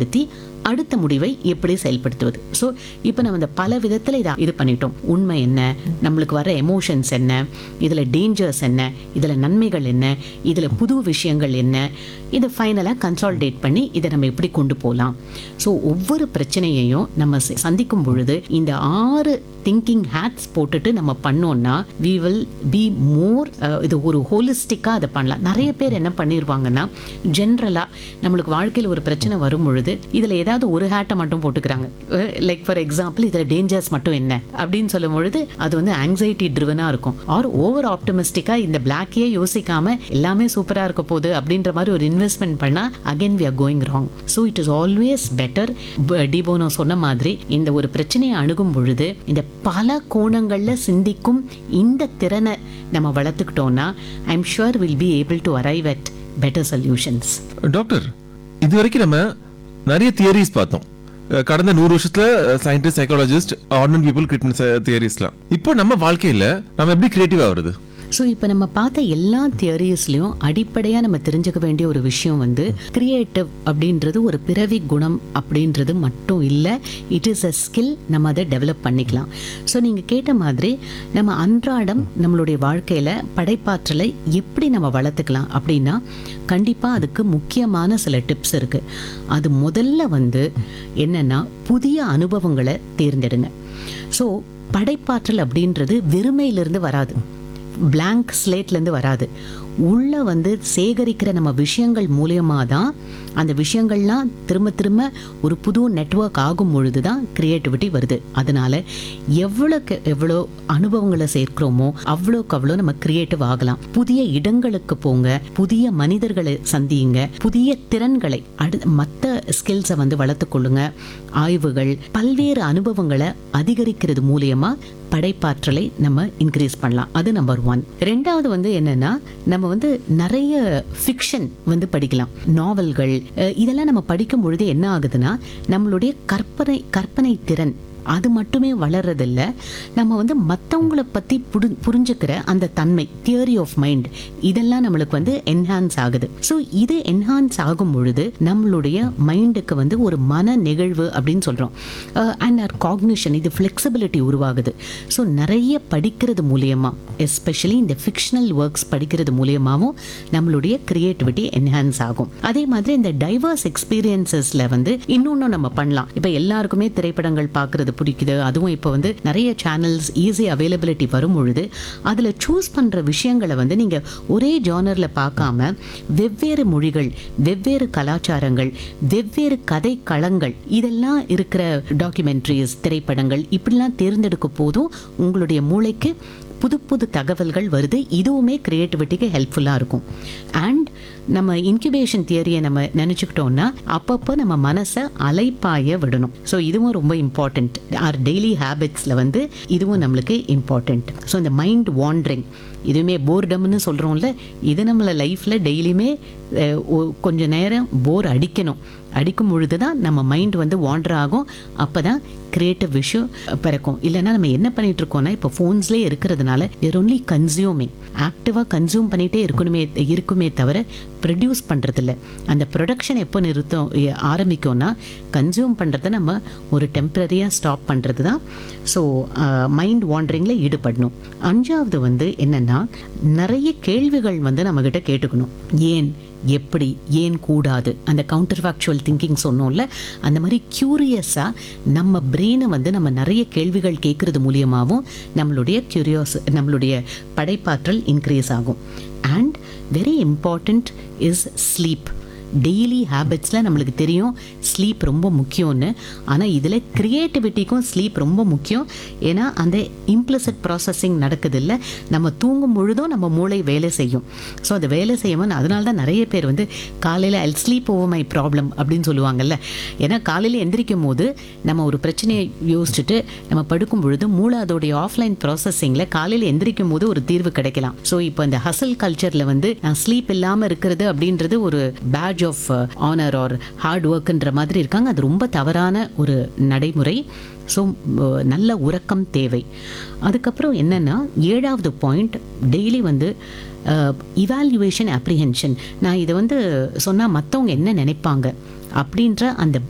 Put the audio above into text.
செயல்படுத்தி அடுத்த முடிவை எப்படி செயல்படுத்துவது ஸோ இப்போ நம்ம இந்த பல விதத்தில் இதை இது பண்ணிட்டோம் உண்மை என்ன நம்மளுக்கு வர எமோஷன்ஸ் என்ன இதில் டேஞ்சர்ஸ் என்ன இதில் நன்மைகள் என்ன இதில் புது விஷயங்கள் என்ன இதை ஃபைனலாக கன்சால்டேட் பண்ணி இதை நம்ம எப்படி கொண்டு போகலாம் ஸோ ஒவ்வொரு பிரச்சனையையும் நம்ம ச- சந்திக்கும் பொழுது இந்த ஆறு திங்கிங் ஹேட்ஸ் போட்டுட்டு நம்ம பண்ணோம்னா வி வில் பி மோர் இது ஒரு ஹோலிஸ்டிக்காக அதை பண்ணலாம் நிறைய பேர் என்ன பண்ணிடுவாங்கன்னா ஜென்ரலாக நம்மளுக்கு வாழ்க்கையில் ஒரு பிரச்சனை வரும் பொழுது இதில் ஏதாவது ஒரு ஹேட்டை மட்டும் போட்டுக்கிறாங்க லைக் ஃபார் எக்ஸாம்பிள் இதில் டேஞ்சர்ஸ் மட்டும் என்ன அப்படின்னு சொல்லும் பொழுது அது வந்து ஆங்ஸைட்டி ட்ரிவனாக இருக்கும் ஆர் ஓவர் ஆப்டமிஸ்டிக்காக இந்த பிளாக்கையே யோசிக்காம எல்லாமே சூப்பராக இருக்க போகுது அப்படின்ற மாதிரி ஒரு இன்வெஸ்ட்மெண்ட் பண்ணால் again we are going wrong so it is always better de Bono சொன்ன மாதிரி இந்த ஒரு பிரச்சனையை அணுகும் பொழுது இந்த பல கோணங்களில் சிந்திக்கும் இந்த திறனை நம்ம வளர்த்துக்கிட்டோம்னா I am sure will be able to arrive at better solutions doctor இது வரைக்கும் நம்ம நிறைய தியரிஸ் பார்த்தோம் அஹ் கடந்த நூறு வருஷத்துல scientist psychologist ordinary people create தியரிஸ்லாம் இப்போ நம்ம வாழ்க்கையில நம்ம எப்படி கிரியேட்டிவா வருது ஸோ இப்போ நம்ம பார்த்த எல்லா தியரிஸ்லையும் அடிப்படையாக நம்ம தெரிஞ்சுக்க வேண்டிய ஒரு விஷயம் வந்து கிரியேட்டிவ் அப்படின்றது ஒரு பிறவி குணம் அப்படின்றது மட்டும் இல்லை இட் இஸ் அ ஸ்கில் நம்ம அதை டெவலப் பண்ணிக்கலாம் ஸோ நீங்கள் கேட்ட மாதிரி நம்ம அன்றாடம் நம்மளுடைய வாழ்க்கையில் படைப்பாற்றலை எப்படி நம்ம வளர்த்துக்கலாம் அப்படின்னா கண்டிப்பாக அதுக்கு முக்கியமான சில டிப்ஸ் இருக்குது அது முதல்ல வந்து என்னென்னா புதிய அனுபவங்களை தேர்ந்தெடுங்க ஸோ படைப்பாற்றல் அப்படின்றது வெறுமையிலிருந்து வராது blank ஸ்லேட்லேருந்து வராது உள்ளே வந்து சேகரிக்கிற நம்ம விஷயங்கள் மூலியமாக தான் அந்த விஷயங்கள்லாம் திரும்ப திரும்ப ஒரு புது நெட்வொர்க் ஆகும் பொழுது தான் க்ரியேட்டிவிட்டி வருது அதனால எவ்வளோக்கு எவ்வளோ அனுபவங்களை சேர்க்கிறோமோ அவ்வளோக்கு அவ்வளோ நம்ம கிரியேட்டிவ் ஆகலாம் புதிய இடங்களுக்கு போங்க புதிய மனிதர்களை சந்தியுங்க புதிய திறன்களை அடு மற்ற ஸ்கில்ஸை வந்து வளர்த்துக்கொள்ளுங்க ஆய்வுகள் பல்வேறு அனுபவங்களை அதிகரிக்கிறது மூலியமா படைப்பாற்றலை நம்ம இன்க்ரீஸ் பண்ணலாம் அது நம்பர் ஒன் ரெண்டாவது வந்து என்னன்னா நம்ம வந்து நிறைய ஃபிக்ஷன் வந்து படிக்கலாம் நாவல்கள் அஹ், இதெல்லாம் நம்ம படிக்கும் பொழுது என்ன ஆகுதுன்னா நம்மளுடைய கற்பனை கற்பனை திறன் அது மட்டுமே வளர்றதில்ல நம்ம வந்து மற்றவங்களை பற்றி புடு புரிஞ்சுக்கிற அந்த தன்மை தியரி ஆஃப் மைண்ட் இதெல்லாம் நம்மளுக்கு வந்து என்ஹான்ஸ் ஆகுது ஸோ இது என்ஹான்ஸ் ஆகும் பொழுது நம்மளுடைய மைண்டுக்கு வந்து ஒரு மன நெகிழ்வு அப்படின்னு சொல்கிறோம் அண்ட் ஆர் காக்னிஷன் இது ஃப்ளெக்சிபிலிட்டி உருவாகுது ஸோ நிறைய படிக்கிறது மூலியமா எஸ்பெஷலி இந்த ஃபிக்ஷனல் ஒர்க்ஸ் படிக்கிறது மூலியமாகவும் நம்மளுடைய கிரியேட்டிவிட்டி என்ஹான்ஸ் ஆகும் அதே மாதிரி இந்த டைவர்ஸ் எக்ஸ்பீரியன்சஸில் வந்து இன்னொன்றும் நம்ம பண்ணலாம் இப்போ எல்லாருக்குமே திரைப்படங்கள் பார்க்குறது பிடிக்குது அதுவும் இப்போ வந்து நிறைய சேனல்ஸ் ஈஸி அவைலபிலிட்டி வரும் பொழுது அதில் சூஸ் பண்ணுற விஷயங்களை வந்து நீங்கள் ஒரே ஜானரில் பார்க்காம வெவ்வேறு மொழிகள் வெவ்வேறு கலாச்சாரங்கள் வெவ்வேறு கதை களங்கள் இதெல்லாம் இருக்கிற டாக்குமெண்ட்ரிஸ் திரைப்படங்கள் இப்படிலாம் தேர்ந்தெடுக்க போதும் உங்களுடைய மூளைக்கு புது புது தகவல்கள் வருது இதுவுமே கிரியேட்டிவிட்டிக்கு ஹெல்ப்ஃபுல்லாக இருக்கும் அண்ட் நம்ம இன்குபேஷன் தியரியை நம்ம நினச்சிக்கிட்டோம்னா அப்பப்போ நம்ம மனசை அலைப்பாய விடணும் ஸோ இதுவும் ரொம்ப இம்பார்ட்டண்ட் ஆர் டெய்லி ஹேபிட்ஸில் வந்து இதுவும் நம்மளுக்கு இம்பார்ட்டண்ட் ஸோ இந்த மைண்ட் வாண்டரிங் இதுவுமே போர்டம்னு சொல்கிறோம்ல இது நம்மளை லைஃப்பில் டெய்லியுமே அஹ், ஒ- கொஞ்ச நேரம் போர் அடிக்கணும் அடிக்கும் பொழுது தான் நம்ம மைண்ட் வந்து வாண்டர் ஆகும் அப்போ தான் கிரியேட்டிவ் விஷயம் பிறக்கும் இல்லைன்னா நம்ம என்ன பண்ணிட்டு இருக்கோம்னா இப்போ ஃபோன்ஸ்லேயே இருக்கிறதுனால தேர் ஒன்லி கன்சியூமிங் ஆக்டிவாக கன்சியூம் பண்ணிகிட்டே இருக்கணுமே இருக்குமே தவிர ப்ரொடியூஸ் பண்ணுறதில்ல அந்த ப்ரொடக்ஷன் எப்போ நிறுத்தம் எ- ஆரம்பிக்கும்னா கன்சியூம் பண்ணுறத நம்ம ஒரு டெம்பரரியாக ஸ்டாப் பண்ணுறது தான் ஸோ மைண்ட் வாண்டரிங்கில் ஈடுபடணும் அஞ்சாவது வந்து என்னென்னா நிறைய கேள்விகள் வந்து நம்மக்கிட்ட கேட்டுக்கணும் ஏன் எப்படி ஏன் கூடாது அந்த கவுண்டர் ஃபேக்சுவல் திங்கிங் சொன்னோம்ல அந்த மாதிரி க்யூரியஸாக நம்ம பிரெயினை வந்து நம்ம நிறைய கேள்விகள் கேட்குறது மூலியமாகவும் நம்மளுடைய க்யூரியாஸ் நம்மளுடைய படைப்பாற்றல் இன்க்ரீஸ் ஆகும் and very important is sleep daily ஹேபிட்ஸில் நம்மளுக்கு தெரியும் ஸ்லீப் ரொம்ப முக்கியம்னு ஆனால் இதில் க்ரியேட்டிவிட்டிக்கும் ஸ்லீப் ரொம்ப முக்கியம் ஏன்னா அந்த இம்ப்ளிசிட் ப்ராசஸிங் நடக்குது இல்லை நம்ம தூங்கும் பொழுதும் நம்ம மூளை வேலை செய்யும் ஸோ அது வேலை செய்யாமல் அதனால தான் நிறைய பேர் வந்து காலையில் I sleep over my problem அப்படின்னு சொல்லுவாங்கல்ல ஏன்னா காலையில் எந்திரிக்கும் போது நம்ம ஒரு பிரச்சனையை யோசிச்சுட்டு நம்ம படுக்கும் பொழுது மூளை அதோடைய ஆஃப்லைன் ப்ராசஸிங்கில் காலையில் எந்திரிக்கும் போது ஒரு தீர்வு கிடைக்கலாம் ஸோ இப்போ இந்த ஹசல் கல்ச்சரில் வந்து நான் ஸ்லீப் இல்லாமல் இருக்கிறது அப்படின்றது ஒரு badge of honour or hard ஒர்க்குன்ற மாதிரி இருக்காங்க அது ரொம்ப தவறான ஒரு நடைமுறை ஸோ நல்ல உறக்கம் தேவை அதுக்கப்புறம் என்னென்னா ஏழாவது பாயிண்ட் டெய்லி வந்து இவால்யூவேஷன் அப்ரிஹென்ஷன் நான் இதை வந்து சொன்னால் மற்றவங்க என்ன நினைப்பாங்க அப்படின்ற அந்த